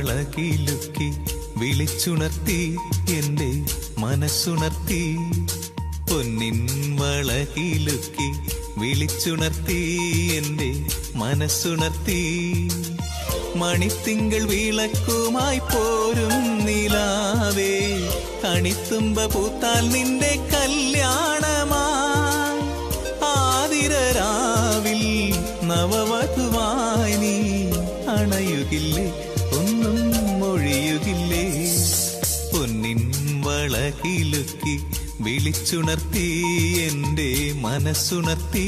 വളകിലുക്കി വിളിച്ചുണർത്തി എന്റെ മനസ്സുണർത്തി പൊന്നിൻ വളകിലുക്കി വിളിച്ചുണർത്തി എന്റെ മനസ്സുണർത്തി മണിത്തിങ്കൾ വിളക്കുമായി പോരും നിലാവേ കണിത്തുമ്പ പൂത്താൽ നിന്റെ കല്യാണമായി ആതിരരാവിൽ നവവധുവായി നീ അണയുകില്ലേ ഒന്നും മൊഴിയുകില്ലേ പൊന്നിൻ വളകിലുക്കി വിളിച്ചുണർത്തി എന്റെ മനസ്സുണർത്തി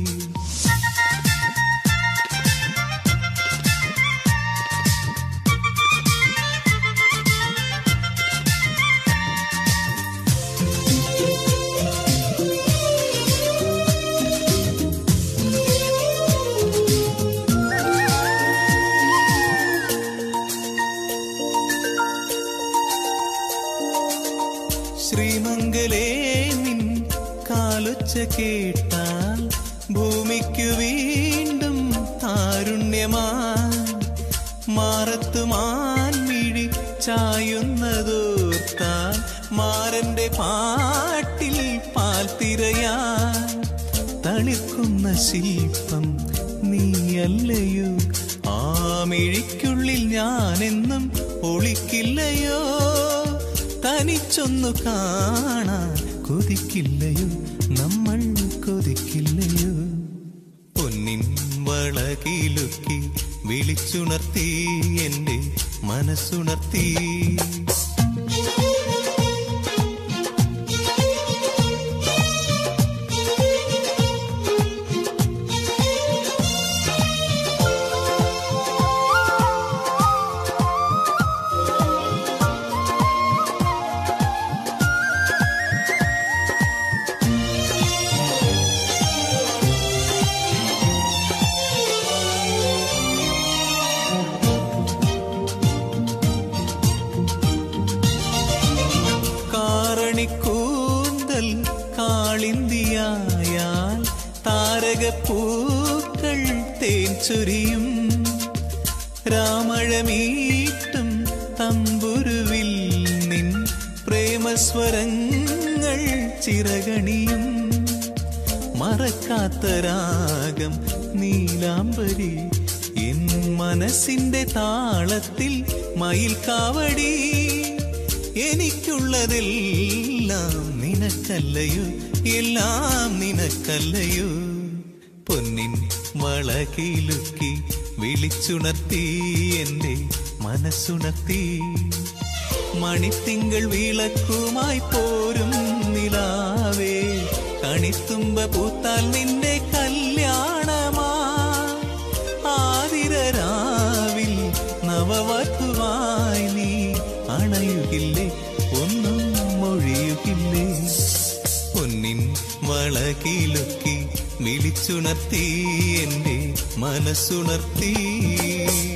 ശ്രീമംഗലേ നിൻ കാലൊച്ച കേട്ടാൽ ഭൂമിക്കു വീണ്ടും താരുണ്യമായി മാറത്തു മാൻമിഴി ചായുന്നതോർത്താൽ മാരന്റെ പാട്ടിൽ പാൽ തിരയാ തളിക്കുന്ന ശില്പം നീയല്ലയോ ആ മിഴിക്കുള്ളിൽ ഞാനെന്നും ഒളിക്കില്ലയോ തനിച്ചൊന്നു കാണാൻ കൊതിക്കില്ലയോ നമ്മൾ കൊതിക്കില്ലയോ പൊന്നിൻ വളകിലുക്കി വിളിച്ചുണർത്തി എന്റെ മനസ്സുണർത്തി കാറണിക്കൂന്തൽ കാളിന്തിയായാൽ താരകപ്പൂക്കൾ തേൻ ചൊരിയും രാമഴമീട്ടും തമ്പുരുവിൽ നിൻ പ്രേമസ്വരങ്ങൾ ചിറകണിയും മറക്കാത്ത രാഗം നീലാംബരി എൻ മനസ്സിന്റെ താളത്തിൽ മയിൽ കാവടി എനിക്കുള്ളതെല്ലാം നിനക്കല്ലയോ എല്ലാം നിനക്കല്ലയോ പൊന്നിൻ വളകിലുക്കി വിളിച്ചുണർത്തി എന്റെ മനസ്സുണർത്തി മണിത്തിങ്കൾ വിളക്കുമായി പോരും നിലാവേ കണിത്തുമ്പ പൂത്താൽ നിന്റെ കല്യാണമാ ആതിരരാവിൽ നവവധുവായി നീ അണയുകില്ലേ ഒന്നും മൊഴിയുകില്ലേ പൊന്നിൻ വളകിലൊക്കി വിളിച്ചുണർത്തി എന്റെ മനസ്സുണർത്തി